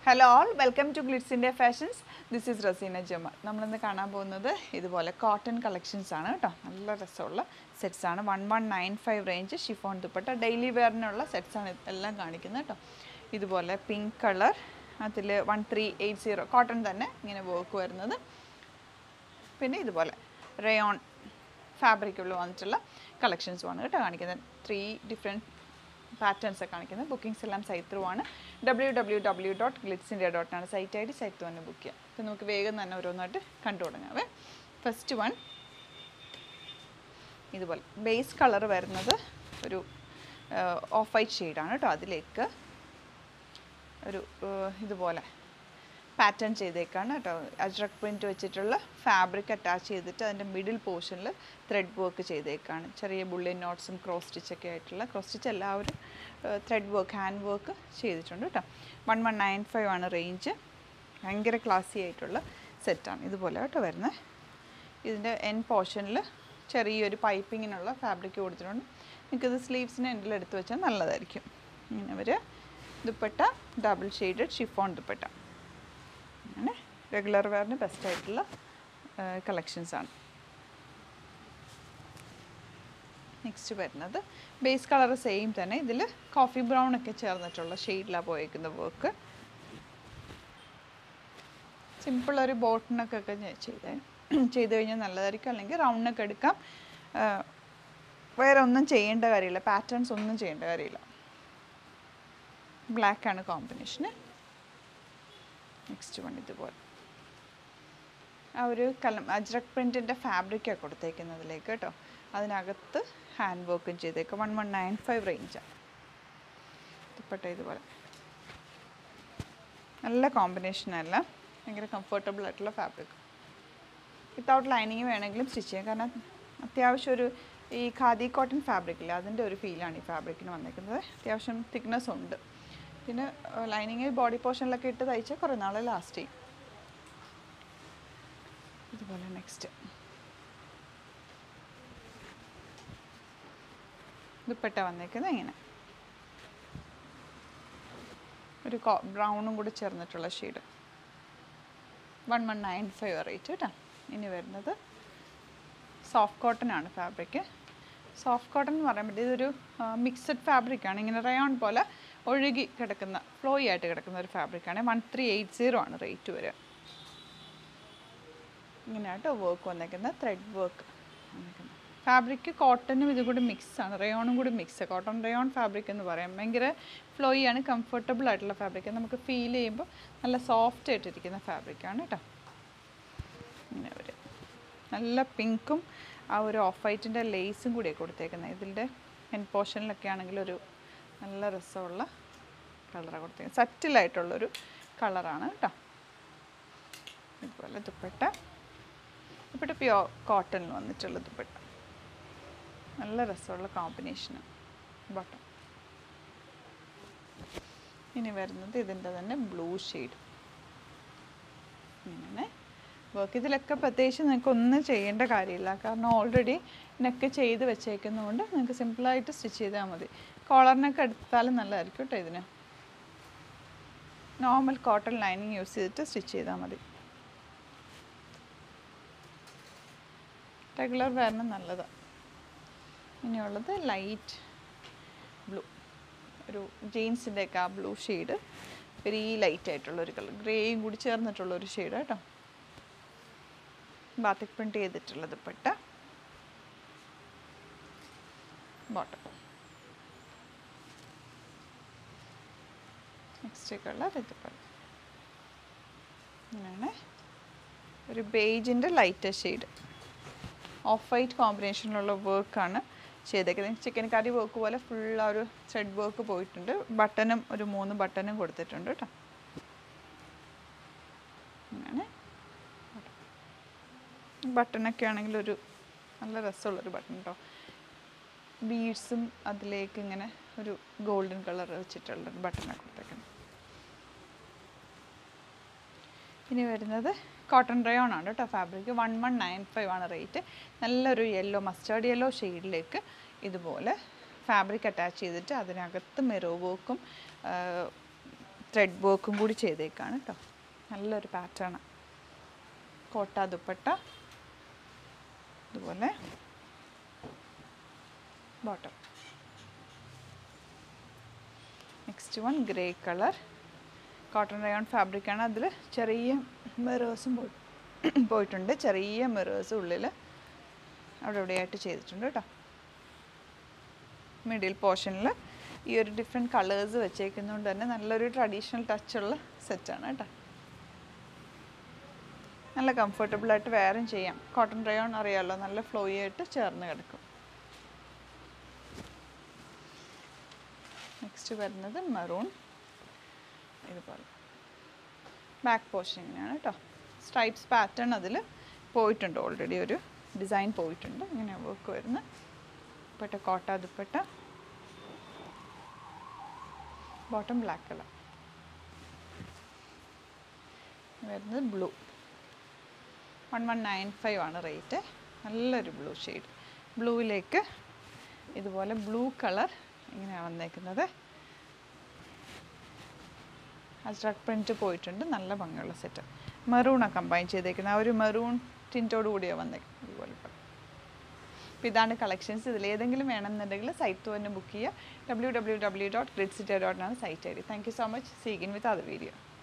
hello all welcome to Glitz India fashions this is Raseena Jamal നമ്മളിന്ന് കാണാൻ പോകുന്നത് ഇതുപോലെ കോട്ടൺ കളക്ഷൻസ് ആണ് കേട്ടോ നല്ല രസമുള്ള സെറ്റ്സ് ആണ് one one nine five range chiffon dupatta daily വെയറിനുള്ള സെറ്റ്സ് ആണ് എല്ലാം കാണിക്കുന്നത് കേട്ടോ ഇതുപോലെ പിങ്ക് കളർ അതിൽ one three eight zero cotton തന്നെ ഇങ്ങനെ വർക്ക് വരുന്നത് പിന്നെ ഇതുപോലെ റയോൺ ഫാബ്രിക്കുള്ള വന്നിട്ടുള്ള കളക്ഷൻസുമാണ് കേട്ടോ കാണിക്കുന്നത് ത്രീ ഡിഫറെൻറ്റ് പാറ്റേൺസ് കാണിക്കുന്നത് ബുക്കിംഗ്സ് എല്ലാം സൈറ്റ് ത്രൂ ആണ് W W W dot Glitz India dot ആണ് സൈറ്റ് ആയിട്ട് സൈറ്റ് തന്നെ ബുക്ക് ചെയ്യാം അപ്പോൾ നമുക്ക് വേഗം തന്നെ ഓരോന്നായിട്ട് കണ്ടു തുടങ്ങാവേ ഫസ്റ്റ് വൺ ഇതുപോലെ ബേസ് കളർ വരുന്നത് ഒരു ഓഫ് വൈറ്റ് ഷെയ്ഡാണ് കേട്ടോ അതിലേക്ക് ഒരു ഏഹ്, ഇതുപോലെ പാറ്റേൺ ചെയ്തേക്കാണ് കേട്ടോ അജ്രക് പ്രിൻറ്റ് വെച്ചിട്ടുള്ള ഫാബ്രിക് അറ്റാച്ച് ചെയ്തിട്ട് അതിൻ്റെ മിഡിൽ പോർഷനിൽ ത്രെഡ് വർക്ക് ചെയ്തേക്കാണ് ചെറിയ ബുള്ളിൻ നോട്ട്സും ക്രോസ് സ്റ്റിച്ചൊക്കെ ആയിട്ടുള്ള ക്രോസ് സ്റ്റിച്ച് എല്ലാവരും ത്രെഡ് വർക്ക് ഹാൻഡ് വർക്ക് ചെയ്തിട്ടുണ്ട് കേട്ടോ വൺ വൺ നയൻ ഫൈവ് ആണ് റേഞ്ച് ഭയങ്കര ക്ലാസി ആയിട്ടുള്ള സെറ്റാണ് ഇതുപോലെ കേട്ടോ വരുന്നത് ഇതിൻ്റെ എൻ പോർഷനിൽ ചെറിയൊരു പൈപ്പിങ്ങിനുള്ള ഫാബ്രിക് കൊടുത്തിട്ടുണ്ട് നിങ്ങൾക്കിത് സ്ലീവ്സിന് എൻഡിൽ എടുത്ത് വെച്ചാൽ നല്ലതായിരിക്കും ഇങ്ങനെ ഒരു dupatta double shaded chiffon dupatta അങ്ങനെ റെഗുലർ വെയറിന് ബെസ്റ്റ് ആയിട്ടുള്ള കളക്ഷൻസ് ആണ് നെക്സ്റ്റ് വരുന്നത് ബേസ് കളർ സെയിം തന്നെ ഇതിൽ കോഫി ബ്രൗൺ ഒക്കെ ചേർന്നിട്ടുള്ള ഷെയ്ഡിലാണ് പോയേക്കുന്ന വർക്ക് സിമ്പിൾ ഒരു ബോട്ടിനൊക്കെ ഒക്കെ ചെയ്ത് ചെയ്ത് കഴിഞ്ഞാൽ നല്ലതായിരിക്കും അല്ലെങ്കിൽ റൗണ്ടൊക്കെ എടുക്കാം ആ, വേറെ ഒന്നും ചെയ്യേണ്ട കാര്യമില്ല പാറ്റേൺസ് ഒന്നും ചെയ്യേണ്ട കാര്യമില്ല ബ്ലാക്ക് ആണ് കോമ്പിനേഷന് നെക്സ്റ്റ് വൺ ഇതുപോലെ ആ ഒരു കലം അജ്രക് പ്രിൻറ്റിൻ്റെ ഫാബ്രിക്കാണ് കൊടുത്തേക്കുന്നതിലേക്ക് കേട്ടോ അതിനകത്ത് ഹാൻഡ് വർക്കും ചെയ്തേക്കും വൺ വൺ നയൻ ഫൈവ് റേഞ്ചാണ് ദുപ്പട്ട ഇതുപോലെ നല്ല കോമ്പിനേഷനല്ല ഭയങ്കര കംഫർട്ടബിൾ ആയിട്ടുള്ള ഫാബ്രിക് വിത്തൗട്ട് ലൈനിങ് വേണമെങ്കിലും സ്റ്റിച്ച് ചെയ്യാം കാരണം അത്യാവശ്യം ഒരു ഈ ഖാദി കോട്ടൺ ഫാബ്രിക്കില്ല അതിൻ്റെ ഒരു ഫീലാണ് ഈ ഫാബ്രിക്കിന് വന്നിരിക്കുന്നത് അത്യാവശ്യം തിക്നെസ് ഉണ്ട് പിന്നെ ലൈനിങ് ബോഡി പോർഷനിലൊക്കെ ഇട്ട് തയ്ച്ചാൽ കുറേ നാൾ ലാസ്റ്റ് ചെയ്യും ഇതുപോലെ നെക്സ്റ്റ് ദുപ്പട്ട വന്നേക്കുന്നത് ഇങ്ങനെ ഒരു ബ്രൗണും കൂടി ചേർന്നിട്ടുള്ള shade one one nine five rate കേട്ടോ ഇനി വരുന്നത് സോഫ്റ്റ് കോട്ടൺ ആണ് ഫാബ്രിക് സോഫ്റ്റ് കോട്ടൺ എന്ന് പറയുമ്പോൾ ഇതൊരു മിക്സഡ് ഫാബ്രിക്കാണ് ഇങ്ങനെ റയോൺ പോലെ ഒഴുകി കിടക്കുന്ന ഫ്ലോയി ആയിട്ട് കിടക്കുന്ന ഒരു ഫാബ്രിക്കാണ് വൺ ത്രീ എയ്റ്റ് സീറോ ആണ് റേറ്റ് വരിക ഇങ്ങനെയായിട്ട് വർക്ക് വന്നേക്കുന്നത് ത്രെഡ് വർക്ക് വന്നേക്കുന്നത് ഫാബ്രിക് കോട്ടനും ഇതും കൂടി മിക്സ് ആണ് റയോണും കൂടി മിക്സ് കോട്ടൺ റയോൺ ഫാബ്രിക് എന്ന് പറയാം ഭയങ്കര ഫ്ലോയി ആണ് കംഫർട്ടബിൾ ആയിട്ടുള്ള ഫാബ്രിക് നമുക്ക് ഫീൽ ചെയ്യുമ്പോൾ നല്ല സോഫ്റ്റ് ആയിട്ടിരിക്കുന്ന ഫാബ്രിക്കാണ് കേട്ടോ ഇങ്ങനെ വരും നല്ല പിങ്കും ആ ഒരു ഓഫ് വൈറ്റിൻ്റെ ലേസും കൂടിയാണ് കൊടുത്തേക്കുന്നത് ഇതിൻ്റെ എൻ പോർഷനിലൊക്കെ ആണെങ്കിൽ ഒരു നല്ല രസമുള്ള കളറാണ് കൊടുത്തേക്കുന്നത് സറ്റിലായിട്ടുള്ളൊരു കളറാണ് കേട്ടോ ഇതുപോലെ ദുപ്പട്ട ദുപ്പട്ട പ്യോർ കോട്ടണിൽ വന്നിട്ടുള്ള ദുപ്പട്ട നല്ല രസമുള്ള കോമ്പിനേഷന് ബട്ടൺ ഇനി വരുന്നത് ഇതിൻ്റെ തന്നെ ബ്ലൂ ഷെയ്ഡ് ഇങ്ങനെ വർക്ക് ഇതിലൊക്കെ പ്രത്യേകിച്ച് നിങ്ങൾക്ക് ഒന്നും ചെയ്യേണ്ട കാര്യമില്ല കാരണം ഓൾറെഡി നെക്ക് ചെയ്ത് വെച്ചേക്കുന്നതുകൊണ്ട് നിങ്ങൾക്ക് സിമ്പിളായിട്ട് സ്റ്റിച്ച് ചെയ്താൽ മതി കോളറിനൊക്കെ എടുത്താലും നല്ലതായിരിക്കും കേട്ടോ ഇതിന് നോർമൽ കോട്ടൺ ലൈനിങ് യൂസ് ചെയ്തിട്ട് സ്റ്റിച്ച് ചെയ്താൽ മതി റെഗുലർ വെയറിന് നല്ലതാണ് ഇനിയുള്ളത് ലൈറ്റ് ബ്ലൂ ഒരു ജീൻസിൻ്റെ ഒക്കെ ആ ബ്ലൂ ഷെയ്ഡ് വെരി ലൈറ്റ് ആയിട്ടുള്ള ഒരു കളർ ഗ്രേയും കൂടി ചേർന്നിട്ടുള്ള ഒരു ഷെയ്ഡ് കേട്ടോ ബാത്തിക് പ്രിൻറ്റ് ചെയ്തിട്ടുള്ള ദുപ്പട്ട ബോട്ടം നെക്സ്റ്റ് കളർ ഇതുപോലെ ഇങ്ങനെയാണ് ഒരു ബേജിൻ്റെ ലൈറ്റർ ഷെയ്ഡ് ഓഫ് വൈറ്റ് കോമ്പിനേഷനിലുള്ള വർക്കാണ് ചെയ്തേക്കുന്നത് ചിക്കൻ കറി വർക്ക് പോലെ ഫുൾ ആ ഒരു ത്രെഡ് വർക്ക് പോയിട്ടുണ്ട് ബട്ടണും ഒരു മൂന്ന് ബട്ടണും കൊടുത്തിട്ടുണ്ട് കേട്ടോ അങ്ങനെ ബട്ടണൊക്കെ ആണെങ്കിൽ ഒരു നല്ല രസമുള്ളൊരു ബട്ടൺ കേട്ടോ ബീഡ്സും അതിലേക്ക് ഇങ്ങനെ ഒരു ഗോൾഡൻ കളർ വെച്ചിട്ടുള്ള ബട്ടണൊക്കെ കൊടുത്തേക്കുന്നത് ഇനി വരുന്നത് കോട്ടൺ റയോൺ ആണ് കേട്ടോ fabric one one nine five ആണ് റേറ്റ് നല്ലൊരു യെല്ലോ മസ്റ്റേർഡ് യെല്ലോ ഷെയ്ഡിലേക്ക് ഇതുപോലെ ഫാബ്രിക് അറ്റാച്ച് ചെയ്തിട്ട് അതിനകത്ത് മെറോ വർക്കും ത്രെഡ് വർക്കും കൂടി ചെയ്തേക്കാണ് കേട്ടോ നല്ലൊരു പാറ്റേൺ കോട്ട ദുപ്പട്ട ഇതുപോലെ bottom next one grey colour cotton rayon ഫാബ്രിക്കാണ് അതിൽ ചെറിയ മിറേഴ്സും പോയി പോയിട്ടുണ്ട് ചെറിയ മിറേഴ്സ് ഉള്ളിൽ അവിടെ ഇവിടെയായിട്ട് ചെയ്തിട്ടുണ്ട് കേട്ടോ മിഡിൽ പോർഷനിൽ ഈ ഒരു ഡിഫറെൻറ്റ് കളേഴ്സ് വെച്ചേക്കുന്നതുകൊണ്ട് തന്നെ നല്ലൊരു ട്രഡീഷണൽ ടച്ചുള്ള സെറ്റാണ് കേട്ടോ നല്ല കംഫർട്ടബിൾ ആയിട്ട് വേറെയും ചെയ്യാം കോട്ടൺ റയോൺ അറിയാമല്ലോ നല്ല ഫ്ലോയി ആയിട്ട് ചേർന്ന് കിടക്കും നെക്സ്റ്റ് വരുന്നത് മെറൂൺ ഇതുപോലെ ബാക്ക് പോർഷൻ ഇങ്ങനെയാണ് കേട്ടോ സ്ട്രൈപ്സ് പാറ്റേൺ അതിൽ പോയിട്ടുണ്ട് ഓൾറെഡി ഒരു ഡിസൈൻ പോയിട്ടുണ്ട് ഇങ്ങനെ വർക്ക് വരുന്ന dupatta kurta dupatta bottom black colour വരുന്നത് blue one one nine five ആണ് റേറ്റ് നല്ലൊരു ബ്ലൂ ഷെയ്ഡ് ബ്ലൂവിലേക്ക് ഇതുപോലെ ബ്ലൂ കളർ ഇങ്ങനെയാണ് വന്നേക്കുന്നത് അജ്രക് പ്രിൻറ്റ് പോയിട്ടുണ്ട് നല്ല ഭംഗിയുള്ള സെറ്റ് മെറൂണാണ് കമ്പൈൻ ചെയ്തേക്കുന്നത് ആ ഒരു മെറൂൺ ടിൻറ്റോട് കൂടിയാണ് വന്നേക്കുന്നത് ഇതുപോലെ അപ്പോൾ ഇതാണ് കളക്ഷൻസ് ഇതിൽ ഏതെങ്കിലും വേണമെന്നുണ്ടെങ്കിൽ സൈറ്റ് തന്നെ ബുക്ക് ചെയ്യുക W W W dot grid city dot ആണ് site I D thank you so much സീഗിൻ വിത്ത് അത് വീഡിയോ